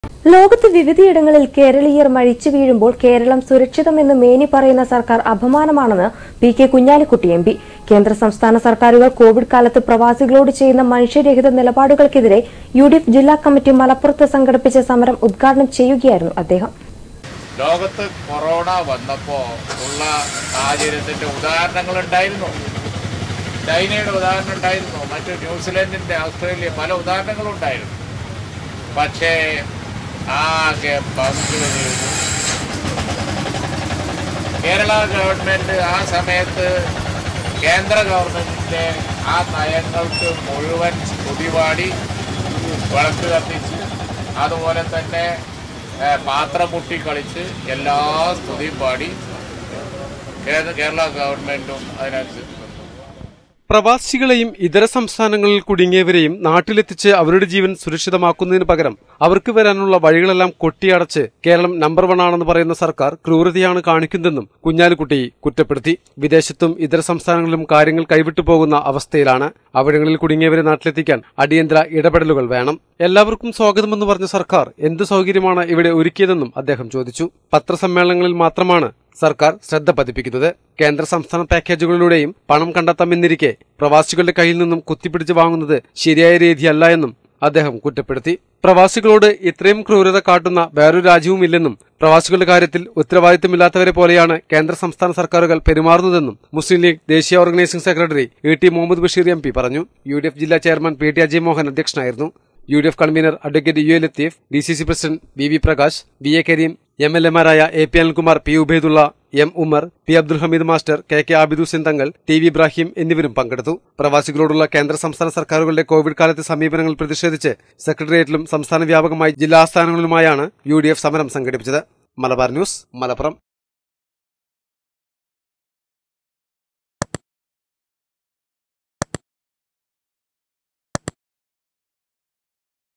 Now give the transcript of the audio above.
ലോകത്ത് വിവിധയിടങ്ങളിൽ കേരളീയർ മരിച്ചു വീഴുമ്പോൾ കേരളം സുരക്ഷിതമെന്ന് മേനി പറയുന്ന സർക്കാർ അപമാനമാണെന്ന് P K Kunhalikutty M P കേന്ദ്ര സംസ്ഥാന സർക്കാരുകൾ കോവിഡ് കാലത്ത് പ്രവാസികളോട് ചെയ്യുന്ന മനുഷ്യരഹിത നിലപാടുകൾക്കെതിരെ യു ഡി എഫ് ജില്ലാ കമ്മിറ്റി മലപ്പുറത്ത് സംഘടിപ്പിച്ച സമരം ഉദ്ഘാടനം ചെയ്യുകയായിരുന്നു അദ്ദേഹം ലോകത്ത് കൊറോണ വന്നപ്പോൾ ഉള്ള സാഹചര്യത്തിന്റെ ഉദാഹരണങ്ങൾ ഉണ്ടായിരുന്നു ചൈനയുടെ ഉദാഹരണം ഉണ്ടായിരുന്നു മറ്റു ന്യൂസിലൻഡിന്റെ ഓസ്ട്രേലിയ പല ഉദാഹരണങ്ങളും ഉണ്ടായിരുന്നു പക്ഷേ ആകെ പങ്ക് കേരള ഗവൺമെന്റ് ആ സമയത്ത് കേന്ദ്ര ഗവൺമെന്റിന്റെ ആ നയങ്ങൾക്ക് മുഴുവൻ സ്തുതിപാടി വിളക്ക് കത്തിച്ച് അതുപോലെ തന്നെ ഏഹ്, പാത്രം മുട്ടി കളിച്ച് എല്ലാ സ്തുതിയും പാടി കേരള കേരള ഗവൺമെന്റും അതിനനുസരിച്ച് നിന്നു. പ്രവാസികളെയും ഇതര സംസ്ഥാനങ്ങളിൽ കുടുങ്ങിയവരെയും നാട്ടിലെത്തിച്ച് അവരുടെ ജീവൻ സുരക്ഷിതമാക്കുന്നതിന് പകരം അവർക്ക് വരാനുള്ള വഴികളെല്ലാം കൊട്ടിയടച്ച് കേരളം നമ്പർ വൺ ആണെന്ന് പറയുന്ന സർക്കാർ ക്രൂരതയാണ് കാണിക്കുന്നതെന്നും കുഞ്ഞാലിക്കുട്ടി കുറ്റപ്പെടുത്തി വിദേശത്തും ഇതര സംസ്ഥാനങ്ങളിലും കാര്യങ്ങൾ കൈവിട്ടു പോകുന്ന അവസ്ഥയിലാണ് അവിടങ്ങളിൽ കുടുങ്ങിയവരെ നാട്ടിലെത്തിക്കാൻ അടിയന്തര ഇടപെടലുകൾ വേണം എല്ലാവർക്കും സ്വാഗതമെന്ന് പറഞ്ഞ സർക്കാർ എന്ത് സൗകര്യമാണ് ഇവിടെ ഒരുക്കിയതെന്നും അദ്ദേഹം ചോദിച്ചു പത്രസമ്മേളനങ്ങളിൽ മാത്രമാണ് സർക്കാർ ശ്രദ്ധ പതിപ്പിക്കുന്നത് കേന്ദ്ര സംസ്ഥാന പാക്കേജുകളിലൂടെയും പണം കണ്ടെത്താമെന്നിരിക്കെ പ്രവാസികളുടെ കയ്യിൽ നിന്നും കുത്തിപ്പിടിച്ച് വാങ്ങുന്നത് ശരിയായ രീതിയല്ല എന്നും അദ്ദേഹം കുറ്റപ്പെടുത്തി പ്രവാസികളോട് ഇത്രയും ക്രൂരത കാട്ടുന്ന വേറൊരു രാജ്യവുമില്ലെന്നും പ്രവാസികളുടെ കാര്യത്തിൽ ഉത്തരവാദിത്തമില്ലാത്തവരെ പോലെയാണ് കേന്ദ്ര സംസ്ഥാന സർക്കാരുകൾ പെരുമാറുന്നതെന്നും മുസ്ലിം ലീഗ് ദേശീയ organising secretary A T Muhammad Basheer M P പറഞ്ഞു യു ഡി എഫ് ജില്ലാ chairman P T Ajay Mohan അധ്യക്ഷനായിരുന്നു U D F convener advocate U A Latheef D C C president V V Prakash V A Kareem M L എമാരായ A P Anilkumar P Ubaidulla M Umar P Abdul Hameed master K K Abid Hussain Thangal T V Ibrahim എന്നിവരും പങ്കെടുത്തു പ്രവാസികളോടുള്ള കേന്ദ്ര സംസ്ഥാന സർക്കാരുകളുടെ Covid കാലത്തെ സമീപനങ്ങൾ പ്രതിഷേധിച്ച് സെക്രട്ടേറിയറ്റിലും സംസ്ഥാന വ്യാപകമായി ജില്ലാ ആസ്ഥാനങ്ങളിലുമായാണ് യു ഡി എഫ് സമരം സംഘടിപ്പിച്ചത് മലബാർ ന്യൂസ് മലപ്പുറം